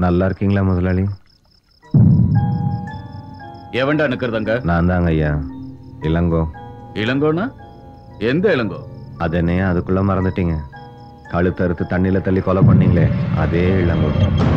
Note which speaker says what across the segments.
Speaker 1: நல்லா இருக்கீங்களா முதலாளி
Speaker 2: எவன்டா நிக்கிறதங்க
Speaker 1: நான் தாங்க ஐயா இளங்கோ
Speaker 2: இளங்கோனா எந்த இளங்கோ
Speaker 1: அது என்னையா அதுக்குள்ள மறந்துட்டீங்க கழுத்தறுத்து தண்ணியில தள்ளி கொலை பண்ணீங்களே அதே இளங்கோ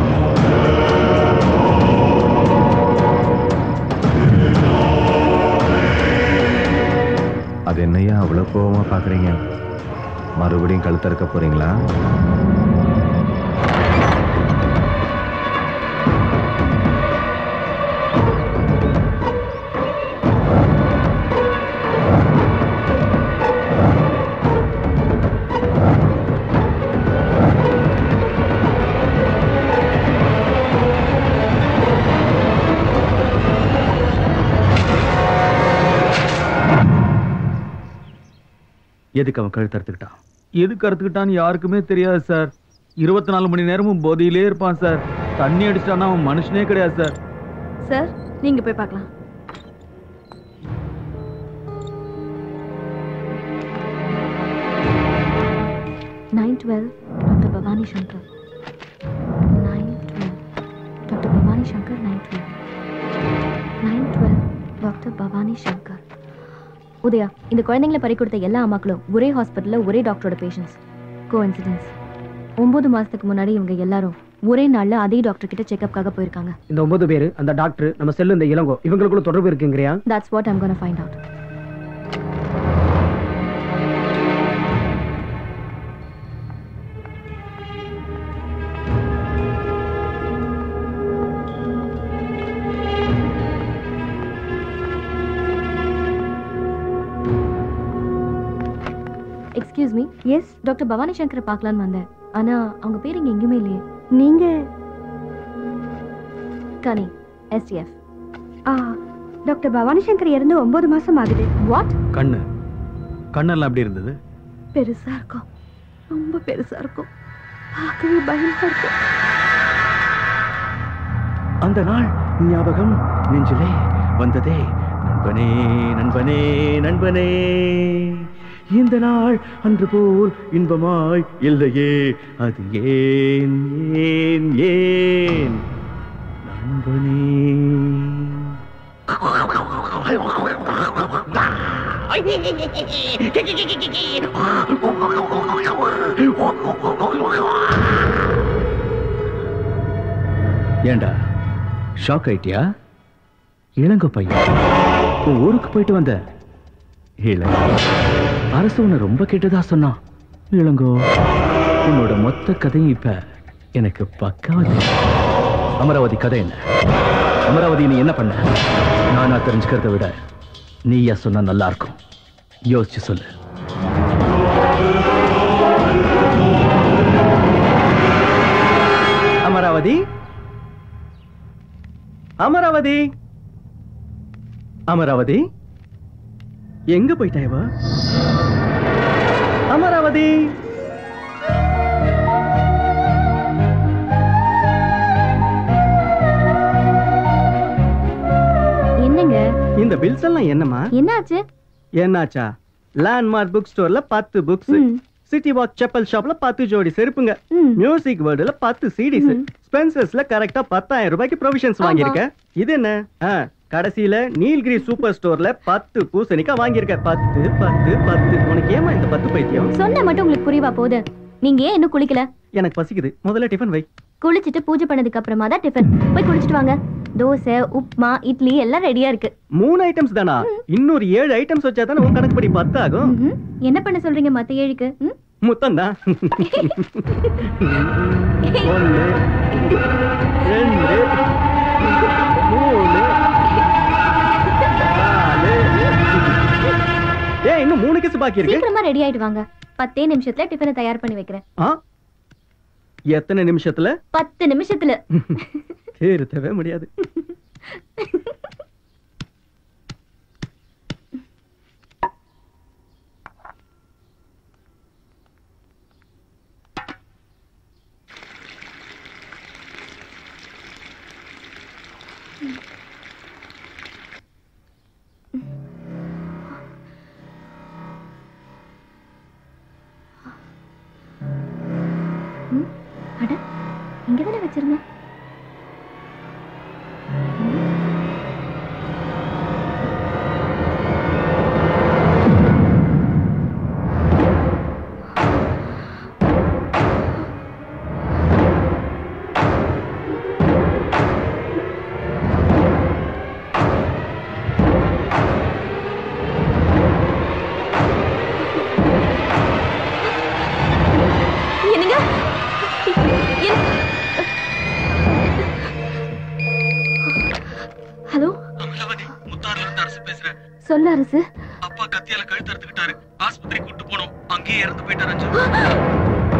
Speaker 1: அது என்னையா அவ்வளவு கோவமா பாக்குறீங்க மறுபடியும் கழுத்தறுக்க போறீங்களா
Speaker 3: எதுக்கு அவன் கழுத்து அறுத்துக்கிட்டான்
Speaker 4: எதுக்கு அறுத்துக்கிட்டான்னு யாருக்குமே தெரியாது சார் இருபத்தி நாலு மணி நேரமும் போதையிலே இருப்பான் சார் தண்ணி அடிச்சிட்டான்னா அவன் மனுஷனே கிடையாது சார்
Speaker 5: சார் நீங்க போய் பார்க்கலாம் nine twelve doctor Bhavani Shankar nine twelve doctor Bhavani Shankar nine twelve nine twelve doctor Bhavani Shankar Udaya இந்த குழந்தைங்களை பறி கொடுத்த எல்லா அம்மாக்களும் ஒரே ஹாஸ்பிட்டல்ல ஒரே டாக்டரோட பேஷண்ட்ஸ் கோ இன்சிடென்ஸ் ஒன்பது மாசத்துக்கு முன்னாடி இவங்க எல்லாரும் ஒரே நாள்ல அதே டாக்டர் கிட்ட செக்கப்காக போயிருக்காங்க
Speaker 3: இந்த ஒன்பது பேர் அந்த டாக்டர் நம்ம செல்லு இந்த இளங்கோ இவங்களுக்குள்ள தொடர்பு இருக்குங்கிறியா
Speaker 5: That's what I'm gonna find out. Excuse me yes doctor Bhavani சங்கரை பார்க்கலான்னு வந்தேன் ஆனா அவங்க பேர் இங்க எங்கேயுமே இல்லையே நீங்க கனி எஸ்டிஎஃப் ஆ டாக்டர் பவானி சங்கர் இறந்து ஒன்பது மாசம் ஆகுது வாட்
Speaker 4: கண்ணு கண்ணெல்லாம் எப்படி இருந்தது
Speaker 5: பெருசா இருக்கும் ரொம்ப பெருசா இருக்கும் பார்க்கவே பயமா இருக்கும்
Speaker 3: அந்த நாள் ஞாபகம் நெஞ்சிலே வந்ததே நண்பனே நண்பனே நண்பனே இந்த நாள் அன்று போல் இன்பமாய் இல்லையே அது ஏன் ஏன் ஏன் நண்பனே ஏண்டா ஷாக் ஆயிட்டியா இளங்கோ பையன் உன் ஊருக்கு போயிட்டு வந்த இளங்கோ அரசு உன்னை ரொம்ப கேட்டதா சொன்னான் இளங்கோ உன்னோட மொத்த கதையும் இப்ப எனக்கு பக்காவா தெரியும். அமராவதி கதை என்ன அமராவதி நீ என்ன பண்ண நானா தெரிஞ்சுக்கிறத விட நீயா சொன்னா நல்லா இருக்கும் யோசிச்சு சொல்லு அமராவதி அமராவதி அமராவதி எங்க போயிட்டா இவ அமராவதி
Speaker 5: என்னங்க
Speaker 3: இந்த பில்ஸ் எல்லாம் என்னமா
Speaker 5: என்னாச்சு
Speaker 3: என்னாச்சா லேண்ட்மார்க் புக் ஸ்டோர்ல பத்து புக்ஸ்
Speaker 5: ம்.
Speaker 3: சிட்டி வாக் செப்பல் ஷாப்ல பத்து ஜோடி செருப்புங்க
Speaker 5: ம்.
Speaker 3: மியூசிக் வேர்ல்டுல பத்து சிடிஸ்
Speaker 5: ம்.
Speaker 3: ஸ்பென்சர்ஸ்ல கரெக்டா பத்தாயிரம் ரூபாய்க்கு ப்ரொவிஷன்ஸ்
Speaker 5: ஆமா.
Speaker 3: வாங்கியிருக்க இது என்ன ஆ, கடைசியில நீல்கிரி சூப்பர் ஸ்டோர்ல பத்து பூசணிக்காய் வாங்கியிருக்க பத்து பத்து பத்து உனக்கு ஏமா இந்த பத்து பைத்தியம்
Speaker 5: சொன்ன மட்டும் உங்களுக்கு புரியவா போகுது நீங்க ஏன் இன்னும் குளிக்கல
Speaker 3: எனக்கு பசிக்குது முதல்ல டிஃபன் வை
Speaker 5: குளிச்சிட்டு பூஜை பண்ணதுக்கு அப்புறமா தான் டிஃபன் போய் குளிச்சிட்டு வாங்க தோசை உப்மா இட்லி எல்லாம் ரெடியா இருக்கு
Speaker 3: மூணு ஐட்டம்ஸ் தானா இன்னொரு ஏழு ஐட்டம்ஸ் வச்சா தானே உன் கணக்கு படி பத்து ஆகும்
Speaker 5: ம்ஹும். என்ன பண்ண சொல்றீங்க மத்த ஏழுக்கு ம்?
Speaker 3: முத்தம் தான் ஒன்னு ரெண்டு மூணு நாலு ஏய் இன்னும் மூணு கிஸ் பாக்கி இருக்கு
Speaker 5: சீக்கிரமா ரெடி ஆயிட்டு வாங்க பத்தே நிமிஷத்துல டிஃபனை தயார் பண்ணி வைக்கிறேன்
Speaker 3: ஆ? எத்தனை நிமிஷத்துல
Speaker 5: பத்து நிமிஷத்துல
Speaker 3: திருத்தவே முடியாது
Speaker 5: ம்? அட இங்க தானே வச்சிருந்தேன் சொல்ல அரசு
Speaker 4: அப்பா கத்தியால கழுத்து அறுத்துக்கிட்டாரு ஆஸ்பத்திரி கூட்டு போனோம் அங்கேயே இறந்து போயிட்டாரு அஞ்சு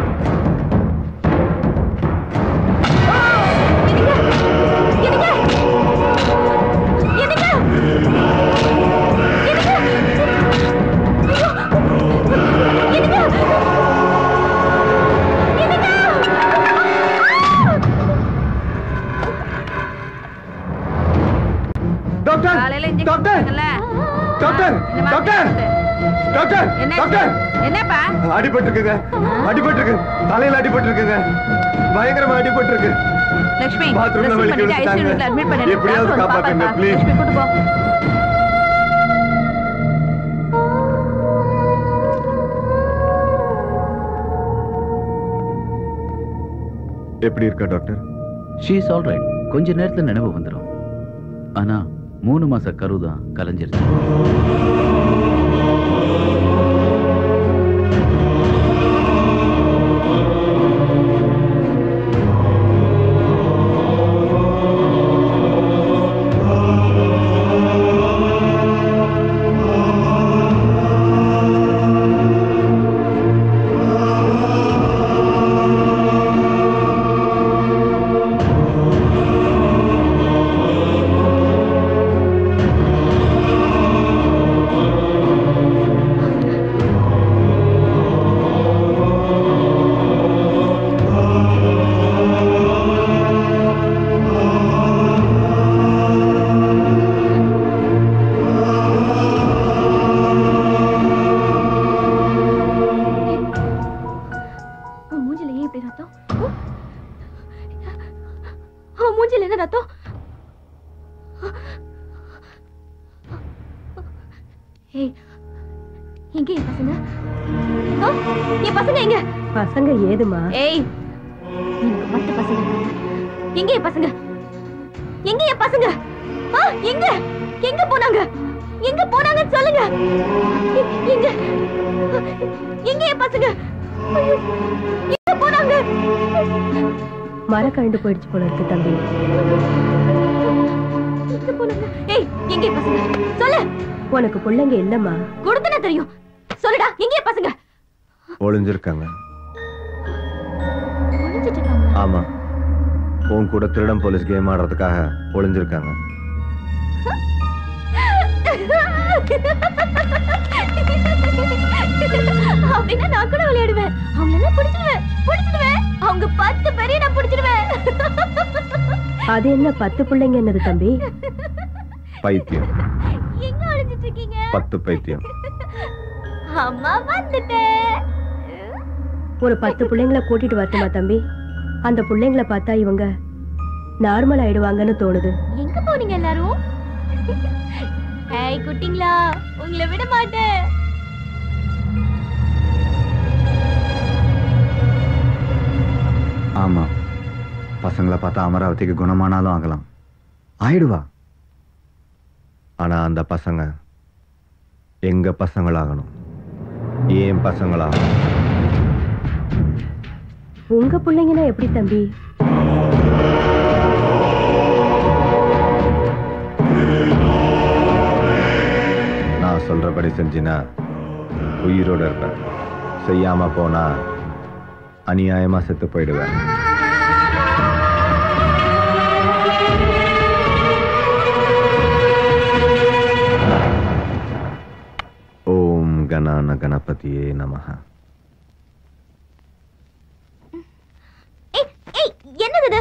Speaker 1: டாக்டர்
Speaker 6: காலையில injection
Speaker 1: டாக்டர்
Speaker 6: போட்டீங்கல்ல?
Speaker 1: டாக்டர்
Speaker 6: இந்த மாதிரி
Speaker 1: டாக்டர்
Speaker 6: நடக்குது.
Speaker 1: டாக்டர்
Speaker 6: என்ன
Speaker 1: டாக்டர்
Speaker 6: என்னப்பா
Speaker 1: அடிபட்டு இருக்குங்க அடிபட்டு இருக்கு தலையில அடிபட்டு இருக்குங்க பயங்கரமா அடிபட்டு இருக்கு
Speaker 6: லட்சுமி
Speaker 1: பாத்ரூம்ல
Speaker 6: dressing
Speaker 1: வலிக்க
Speaker 6: பண்ணிட்டு
Speaker 1: வச்சுட்டாங்க.
Speaker 6: ICU ல admit பண்ணிட்டு
Speaker 1: எப்படியாவது
Speaker 6: doctor வந்து
Speaker 1: காப்பாத்துங்க,
Speaker 6: பார்ப்பாருப்பா.
Speaker 1: please.
Speaker 6: லட்சுமி கூட்டு போ
Speaker 1: எப்படி இருக்கா doctor
Speaker 2: she is all right கொஞ்ச நேரத்துல நினைவு வந்துடும் ஆனா மூணு மாச கருதான் கலைஞ்சிருச்சு
Speaker 5: உன் மூஞ்சில ஏன் இப்படி ரத்தம் அவன் மூஞ்சில என்ன ரத்தம் ஏய் எங்க என் பசங்க ஆ? என் பசங்க எங்க
Speaker 6: பசங்க ஏதுமா
Speaker 5: ஏய் எனக்கு பத்து பசங்க இருக்காங்க எங்க என் பசங்க எங்க என் பசங்க ஆ, எங்க எங்க போனாங்க எங்க போனாங்க சொல்லுங்க எ- எங்க எங்க என் பசங்க ஐயோ, எங்க போனாங்க
Speaker 6: மரம் கண்டு போயிடுச்சு போல இருக்கு தம்பி
Speaker 5: எங்க போனாங்க ஏய் எங்க என் பசங்க சொல்லு
Speaker 6: உனக்கு பிள்ளைங்க இல்லம்மா
Speaker 5: கொடுத்தன தெரியும் சொல்லுடா எங்க என் பசங்க
Speaker 1: ஒளிஞ்சிருக்காங்க
Speaker 5: ஒளிஞ்சிட்டு இருக்காங்க
Speaker 1: ஆமா உன் கூட திருடன் போலீஸ் கேம் ஆடுறதுக்காக ஒளிஞ்சிருக்காங்க
Speaker 5: அப்படின்னா நான் கூட விளையாடுவேன் அவங்களெல்லாம் பிடிச்சிடுவேன் பிடிச்சிடுவேன் அவங்க பத்து பேரையும் நான் பிடிச்சிடுவேன்
Speaker 6: அது என்ன பத்து பிள்ளைங்க என்னது தம்பி
Speaker 1: பைத்தியம்
Speaker 5: எங்க ஒளிஞ்சிட்டு இருக்கீங்க
Speaker 1: பத்து பைத்தியம்
Speaker 5: அம்மா வந்துட்டேன்
Speaker 6: ஒரு பத்து பிள்ளைங்கள கூட்டிட்டு வரட்டுமா தம்பி அந்த பிள்ளைங்கள பார்த்தா இவங்க நார்மல் ஆயிடுவாங்கன்னு தோணுது
Speaker 5: எங்க போனீங்க எல்லாரும் ஏய் குட்டிங்களா உங்களை விட மாட்டேன்
Speaker 1: ஆமா பசங்களை பார்த்தா அமராவதிக்கு குணமானாலும் ஆகலாம் ஆயிடுவா ஆனா அந்த பசங்க எங்க பசங்களாகணும் ஏன் பசங்களாகணும்
Speaker 6: உங்க பிள்ளைங்கன்னா எப்படி தம்பி
Speaker 1: நான் சொல்றபடி செஞ்சினா உயிரோட இருப்பேன் செய்யாம போனா அநியாயமா செத்து போயிடுவேன் ஓம் கணான கணபதியே நமஹ
Speaker 5: ஏய் ஏய் என்னது இது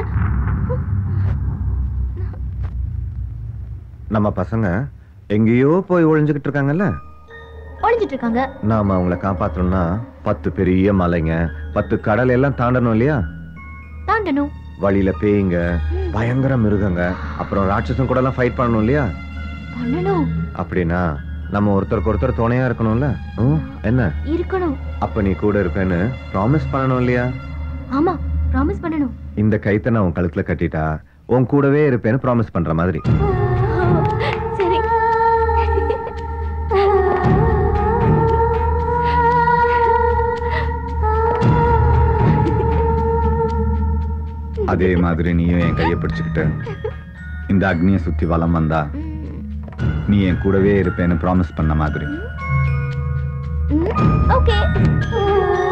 Speaker 1: நம்ம பசங்க எங்கேயோ போய் ஒளிஞ்சுக்கிட்டு இருக்காங்கல்ல
Speaker 5: ஒளிஞ்சிட்டு இருக்காங்க
Speaker 1: நாம அவங்கள காப்பாத்தணும்னா பத்து பெரிய மலைங்க பத்து கடல் எல்லாம் தாண்டணும் இல்லையா
Speaker 5: தாண்டணும்
Speaker 1: வழியில பேய்ங்க பயங்கர மிருகங்க அப்புறம் ராட்சசம் கூட எல்லாம் ஃபைட் பண்ணணும் இல்லையா
Speaker 5: பண்ணணும்
Speaker 1: அப்படின்னா நம்ம ஒருத்தருக்கு ஒருத்தர் துணையா இருக்கணும்ல ம், என்ன
Speaker 5: இருக்கணும்
Speaker 1: அப்ப நீ கூட இருப்பேன்னு ப்ராமிஸ் பண்ணணும் இல்லையா
Speaker 5: ஆமா ப்ராமிஸ் பண்ணணும்
Speaker 1: இந்த கைத்தை நான் உன் கழுத்துல கட்டிட்டா உன் கூடவே இருப்பேன்னு ப்ராமிஸ் பண்ற மாதிரி
Speaker 5: சரி
Speaker 1: அதே மாதிரி நீயும் என் கையை பிடிச்சுக்கிட்டு இந்த அக்னியை சுத்தி வலம் வந்தா நீ என் கூடவே இருப்பேன்னு ப்ராமிஸ் பண்ண மாதிரி
Speaker 5: ஓகே